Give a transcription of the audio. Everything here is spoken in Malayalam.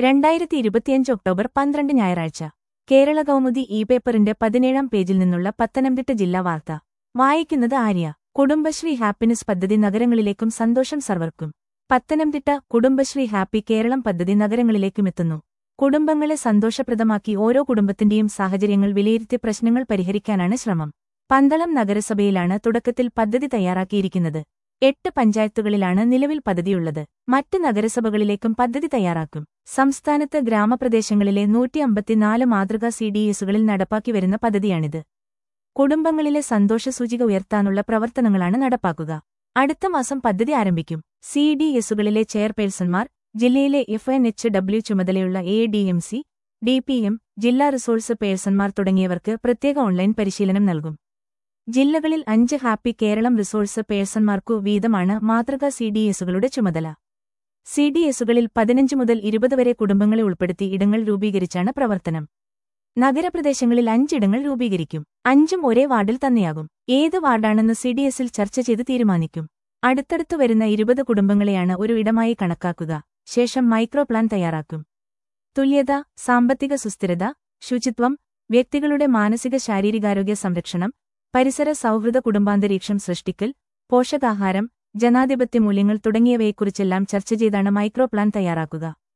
രണ്ടായിരത്തി ഇരുപത്തിയഞ്ച് ഒക്ടോബർ പന്ത്രണ്ട് ഞായറാഴ്ച കേരള കൗമുദി ഇ പേപ്പറിന്റെ പതിനേഴാം പേജിൽ നിന്നുള്ള പത്തനംതിട്ട ജില്ലാ വാർത്ത വായിക്കുന്നത് ആര്യ കുടുംബശ്രീ ഹാപ്പിനെസ് പദ്ധതി നഗരങ്ങളിലേക്കും സന്തോഷം സർവർക്കും പത്തനംതിട്ട കുടുംബശ്രീ ഹാപ്പി കേരളം പദ്ധതി നഗരങ്ങളിലേക്കുമെത്തുന്നു കുടുംബങ്ങളെ സന്തോഷപ്രദമാക്കി ഓരോ കുടുംബത്തിന്റെയും സാഹചര്യങ്ങൾ വിലയിരുത്തി പ്രശ്നങ്ങൾ പരിഹരിക്കാനാണ് ശ്രമം പന്തളം നഗരസഭയിലാണ് തുടക്കത്തിൽ പദ്ധതി തയ്യാറാക്കിയിരിക്കുന്നത് എട്ട് പഞ്ചായത്തുകളിലാണ് നിലവിൽ പദ്ധതിയുള്ളത് മറ്റ് നഗരസഭകളിലേക്കും പദ്ധതി തയ്യാറാക്കും സംസ്ഥാനത്ത് ഗ്രാമപ്രദേശങ്ങളിലെ നൂറ്റി അമ്പത്തിനാല് മാതൃകാ സി ഡി എസുകളിൽ നടപ്പാക്കി വരുന്ന പദ്ധതിയാണിത് കുടുംബങ്ങളിലെ സന്തോഷസൂചിക ഉയർത്താനുള്ള പ്രവർത്തനങ്ങളാണ് നടപ്പാക്കുക അടുത്ത മാസം പദ്ധതി ആരംഭിക്കും സി ഡി എസുകളിലെ ചെയർപേഴ്സൺമാർ ജില്ലയിലെ എഫ് എൻ എച്ച് ഡബ്ല്യു ചുമതലയുള്ള A D M C D P M ജില്ലാ റിസോഴ്സ് പേഴ്സൺമാർ തുടങ്ങിയവർക്ക് പ്രത്യേക ഓൺലൈൻ പരിശീലനം നൽകും ജില്ലകളിൽ അഞ്ച് ഹാപ്പി കേരളം റിസോഴ്സ് പേഴ്സൺമാർക്കു വീതമാണ് മാതൃകാ സി ഡി എസുകളുടെ ചുമതല സി ഡി എസുകളിൽ പതിനഞ്ച് മുതൽ ഇരുപത് വരെ കുടുംബങ്ങളെ ഉൾപ്പെടുത്തി ഇടങ്ങൾ രൂപീകരിച്ചാണ് പ്രവർത്തനം നഗരപ്രദേശങ്ങളിൽ അഞ്ചിടങ്ങൾ രൂപീകരിക്കും അഞ്ചും ഒരേ വാർഡിൽ തന്നെയാകും ഏത് വാർഡാണെന്ന് സി ഡി എസിൽ ചർച്ച ചെയ്ത് തീരുമാനിക്കും അടുത്തടുത്തു വരുന്ന ഇരുപത് കുടുംബങ്ങളെയാണ് ഒരു ഇടമായി കണക്കാക്കുക ശേഷം മൈക്രോ പ്ലാൻ തയ്യാറാക്കും തുല്യത സാമ്പത്തിക സുസ്ഥിരത ശുചിത്വം വ്യക്തികളുടെ മാനസിക ശാരീരികാരോഗ്യ സംരക്ഷണം പരിസര സൗഹൃദ കുടുംബാന്തരീക്ഷം സൃഷ്ടിക്കൽ പോഷകാഹാരം ജനാധിപത്യ മൂല്യങ്ങൾ തുടങ്ങിയവയെക്കുറിച്ചെല്ലാം ചർച്ച ചെയ്താണ് മൈക്രോ പ്ലാൻ തയ്യാറാക്കുക